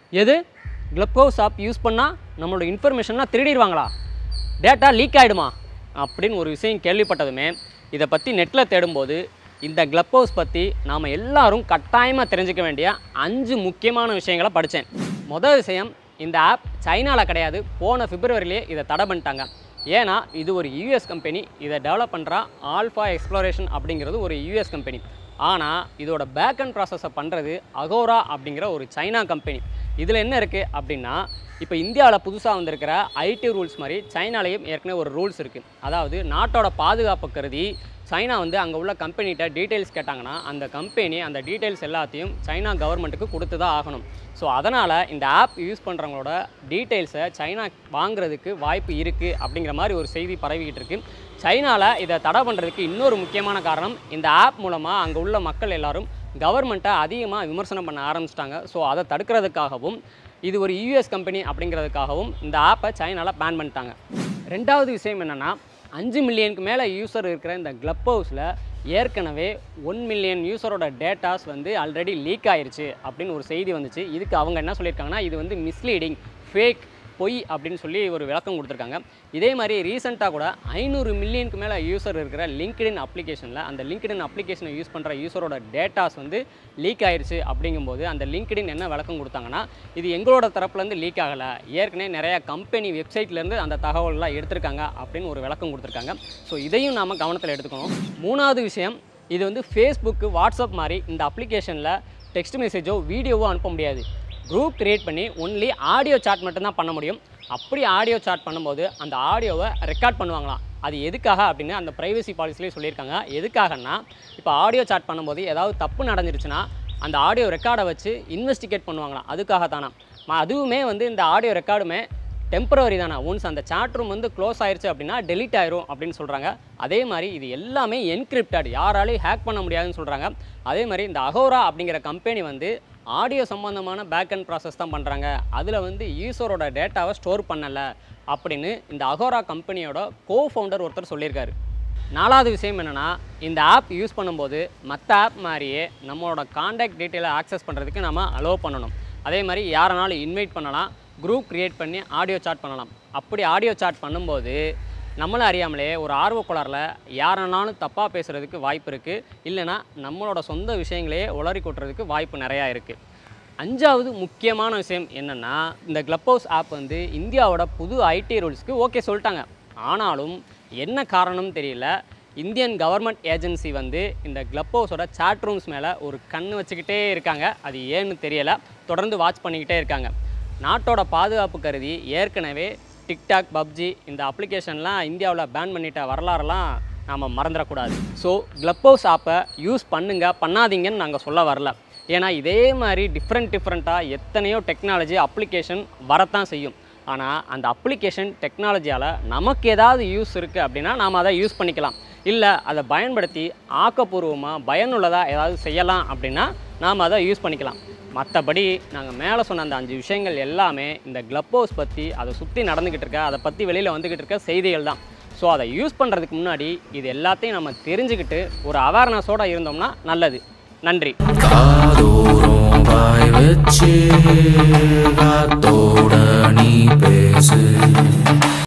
எது க்ளப்ஹவுஸ் app use பண்ணால் நம்மளோட இன்ஃபர்மேஷன்லாம் திருடிடுவாங்களா டேட்டா லீக் ஆகிடுமா அப்படின்னு ஒரு விஷயம் கேள்விப்பட்டதுமே இதை பற்றி நெட்டில் தேடும்போது இந்த க்ளப்ஹவுஸ் பற்றி நாம் எல்லாரும் கட்டாயமாக தெரிஞ்சுக்க வேண்டிய அஞ்சு முக்கியமான விஷயங்களை படித்தேன் மொதல் விஷயம் இந்த ஆப் சைனாவில் கிடையாது போன பிப்ரவரியிலே இதை தடை பண்ணிட்டாங்க ஏன்னா இது ஒரு யூஎஸ் கம்பெனி இதை டெவலப் பண்ணுற ஆல்ஃபா எக்ஸ்ப்ளோரேஷன் அப்படிங்கிறது ஒரு யூஎஸ் கம்பெனி ஆனால் இதோட பேக் அண்ட் ப்ராசஸை பண்ணுறது அகோரா அப்படிங்கிற ஒரு சைனா கம்பெனி இதில் என்ன இருக்குது அப்படின்னா இப்போ இந்தியாவில் புதுசாக வந்திருக்கிற ஐடி ரூல்ஸ் மாதிரி சைனாலேயும் ஏற்கனவே ஒரு ரூல்ஸ் இருக்குது அதாவது நாட்டோட பாதுகாப்பு கருதி சைனா வந்து அங்கே உள்ள கம்பெனிகிட்ட டீட்டெயில்ஸ் கேட்டாங்கன்னா அந்த கம்பெனி அந்த டீட்டெயில்ஸ் எல்லாத்தையும் சைனா கவர்மெண்ட்டுக்கு கொடுத்து தான் ஆகணும் ஸோ அதனால் இந்த ஆப் யூஸ் பண்ணுறவங்களோட டீட்டெயில்ஸை சைனா வாங்குறதுக்கு வாய்ப்பு இருக்குது அப்படிங்கிற மாதிரி ஒரு செய்தி பரவிக்கிட்டு இருக்கு சைனாவில் இதை தடை பண்ணுறதுக்கு இன்னொரு முக்கியமான காரணம் இந்த ஆப் மூலமாக அங்கே உள்ள மக்கள் எல்லாரும் கவர்மெண்ட்டை அதிகமாக விமர்சனம் பண்ண ஆரம்பிச்சிட்டாங்க ஸோ அதை தடுக்கிறதுக்காகவும் இது ஒரு யூஎஸ் கம்பெனி அப்படிங்கிறதுக்காகவும் இந்த ஆப்பை சைனாவில் பேன் பண்ணிட்டாங்க ரெண்டாவது விஷயம் என்னென்னா அஞ்சு மில்லியனுக்கு மேலே யூசர் இருக்கிற இந்த க்ளப் ஹவுஸில் ஏற்கனவே ஒன் மில்லியன் யூசரோட டேட்டாஸ் வந்து ஆல்ரெடி லீக் ஆயிருச்சு அப்படின்னு ஒரு செய்தி வந்துச்சு இதுக்கு அவங்க என்ன சொல்லியிருக்காங்கன்னா இது வந்து மிஸ்லீடிங் ஃபேக் பொய் அப்படின்னு சொல்லி ஒரு விளக்கம் கொடுத்துருக்காங்க இதே மாதிரி ரீசெண்டாக கூட ஐநூறு மில்லியனுக்கு மேலே யூசர் இருக்கிற லிங்க்டின் அப்ளிகேஷனில் அந்த லிங்க்டின் அப்ளிகேஷனை யூஸ் பண்ணுற யூசரோட டேட்டாஸ் வந்து லீக் ஆயிருச்சு அப்படிங்கும்போது அந்த லிங்க்டின் என்ன விளக்கம் கொடுத்தாங்கன்னா இது எங்களோட தரப்புலேருந்து லீக் ஆகலை ஏற்கனவே நிறைய கம்பெனி வெப்சைட்லேருந்து அந்த தகவல்லாம் எடுத்திருக்காங்க அப்படின்னு ஒரு விளக்கம் கொடுத்துருக்காங்க ஸோ இதையும் நாம் கவனத்தில் எடுத்துக்கணும் மூணாவது விஷயம் இது வந்து ஃபேஸ்புக்கு வாட்ஸ்அப் மாதிரி இந்த அப்ளிகேஷனில் டெக்ஸ்ட் மெசேஜோ வீடியோவோ அனுப்ப முடியாது குரூப் கிரியேட் பண்ணி ஒன்லி ஆடியோ சாட் மட்டும்தான் பண்ண முடியும் அப்படி ஆடியோ சாட் பண்ணும்போது அந்த ஆடியோவை ரெக்கார்ட் பண்ணுவாங்களாம் அது எதுக்காக அப்படின்னு அந்த ப்ரைவசி பாலிசிலே சொல்லியிருக்காங்க எதுக்காகன்னா இப்போ ஆடியோ சாட் பண்ணும்போது ஏதாவது தப்பு நடந்துருச்சுன்னா அந்த ஆடியோ ரெக்கார்டை வச்சு இன்வெஸ்டிகேட் பண்ணுவாங்களாம் அதுக்காக தானா அதுவுமே வந்து இந்த ஆடியோ ரெக்கார்டுமே டெம்பரவரி தானே ஒன்ஸ் அந்த சாட் ரூம் வந்து க்ளோஸ் ஆயிருச்சு அப்படின்னா டெலீட் ஆயிரும் அப்படின்னு சொல்கிறாங்க அதே மாதிரி இது எல்லாமே என்கிரிப்டட் யாராலையும் ஹேக் பண்ண முடியாதுன்னு சொல்கிறாங்க அதே மாதிரி இந்த அகோரா அப்படிங்கிற கம்பெனி வந்து ஆடியோ சம்மந்தமான பேக் அண்ட் ப்ராசஸ் தான் பண்ணுறாங்க அதில் வந்து யூசரோட டேட்டாவை ஸ்டோர் பண்ணலை அப்படின்னு இந்த அகோரா கம்பெனியோட கோ ஃபவுண்டர் ஒருத்தர் சொல்லியிருக்காரு நாலாவது விஷயம் என்னென்னா இந்த ஆப் யூஸ் பண்ணும்போது மற்ற ஆப் மாதிரியே நம்மளோட காண்டாக்ட் டீட்டெயிலை ஆக்சஸ் பண்ணுறதுக்கு நம்ம அலோவ் பண்ணணும் அதே மாதிரி யாரனாலும் இன்வைட் பண்ணலாம் குரூப் க்ரியேட் பண்ணி ஆடியோ சாட் பண்ணலாம் அப்படி ஆடியோ சாட் பண்ணும்போது நம்மளை அறியாமலே ஒரு ஆர்வக்கோளாறில் யாரனாலும் தப்பாக பேசுகிறதுக்கு வாய்ப்பு இருக்குது இல்லைனா நம்மளோட சொந்த விஷயங்களையே உளறி கொட்டுறதுக்கு வாய்ப்பு நிறையா இருக்குது அஞ்சாவது முக்கியமான விஷயம் என்னென்னா இந்த க்ளப் ஹவுஸ் ஆப் வந்து இந்தியாவோட புது ஐடி ரூல்ஸ்க்கு ஓகே சொல்லிட்டாங்க ஆனாலும் என்ன காரணம்னு தெரியல இந்தியன் கவர்மெண்ட் ஏஜென்சி வந்து இந்த க்ளப் ஹவுஸோட சாட் ரூம்ஸ் மேலே ஒரு கண் வச்சுக்கிட்டே இருக்காங்க அது ஏன்னு தெரியலை தொடர்ந்து வாட்ச் பண்ணிக்கிட்டே இருக்காங்க நாட்டோட பாதுகாப்பு கருதி ஏற்கனவே டிக்டாக் பப்ஜி இந்த அப்ளிகேஷன்லாம் இந்தியாவில் பேன் பண்ணிட்ட வரலாறுலாம் நாம் மறந்துடக்கூடாது ஸோ க்ளப் ஹவுஸ் ஆப்பை யூஸ் பண்ணுங்க பண்ணாதீங்கன்னு நாங்கள் சொல்ல வரல ஏன்னா இதே மாதிரி டிஃப்ரெண்ட் டிஃப்ரெண்ட்டாக எத்தனையோ டெக்னாலஜி அப்ளிகேஷன் வரத்தான் செய்யும் ஆனால் அந்த அப்ளிகேஷன் டெக்னாலஜியால் நமக்கு ஏதாவது யூஸ் இருக்குது அப்படின்னா நாம் அதை யூஸ் பண்ணிக்கலாம் இல்லை அதை பயன்படுத்தி ஆக்கப்பூர்வமாக பயனுள்ளதாக ஏதாவது செய்யலாம் அப்படின்னா நாம் அதை யூஸ் பண்ணிக்கலாம் மற்றபடி நாங்கள் மேலே சொன்ன அந்த அஞ்சு விஷயங்கள் எல்லாமே இந்த க்ளப் ஹவுஸ் பற்றி அதை சுற்றி நடந்துக்கிட்டு இருக்க அதை பற்றி வெளியில் வந்துக்கிட்டு இருக்க செய்திகள் தான் ஸோ அதை யூஸ் பண்ணுறதுக்கு முன்னாடி இது எல்லாத்தையும் நம்ம தெரிஞ்சுக்கிட்டு ஒரு அவேர்னஸோடு இருந்தோம்னா நல்லது நன்றி காதோறும் வாய் வச்சு காத்தோட நீ பேசு